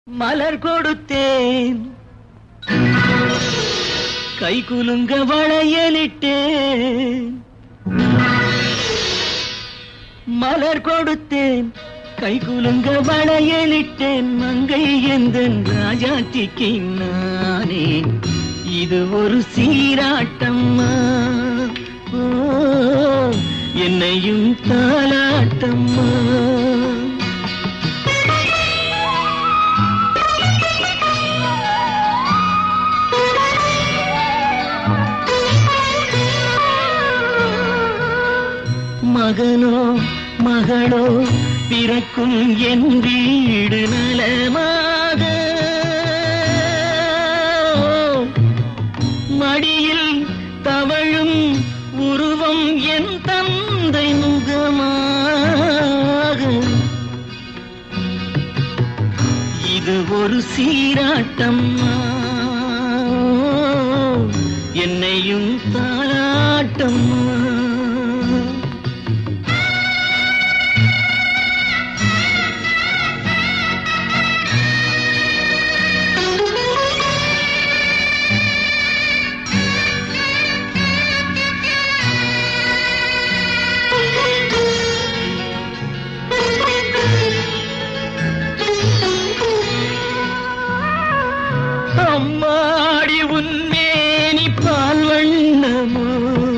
மலர் கொடுத்தேன் கை குலுங்க வளையலிட்டேன் மலர் கொடுத்தேன் கை குலுங்க வளையலிட்டேன் மங்கை எந்தன் ராஜாத்திக்கு நானே இது ஒரு சீராட்டம்மா ஓ, என்னையும் தாலாட்டம்மா மகனோ மகளோ பிறக்கும் என் வீடு நலமாக மடியில் தவழும் உருவம் என் தந்தை முகமாக இது ஒரு சீராட்டம்மா என்னையும் தாளாட்டம்மா அம்மாடி உன்மேனி பால் வண்ணமோ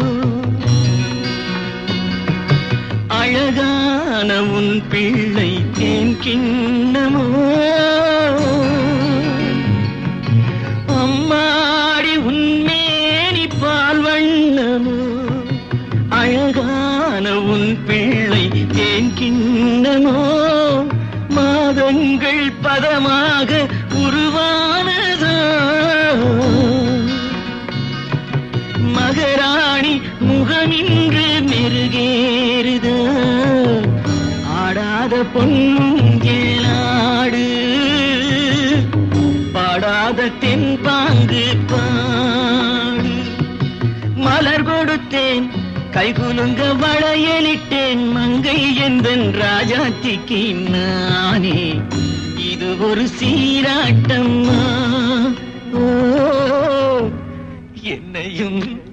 அழகான உன் பிள்ளை தேன் கிண்ணமோ அம்மாடி உன்மேனி பால் வண்ணமோ அழகான உன் பிள்ளை தேன் கிண்ணமோ மாதங்கள் பதமாக உருவானதோ மகராணி முகமின்று மெருகேறுதோ ஆடாத பொன்னுங்கேளாடு பாடாத தென்பாங்கு பாடு மலர் கொடுத்தேன் கைகுலுங்க வளையலிட்டேன் மங்கை எந்தன் ராஜாத்திக்கு நானே இது ஒரு சீராட்டம்மா ஓ என்னையும்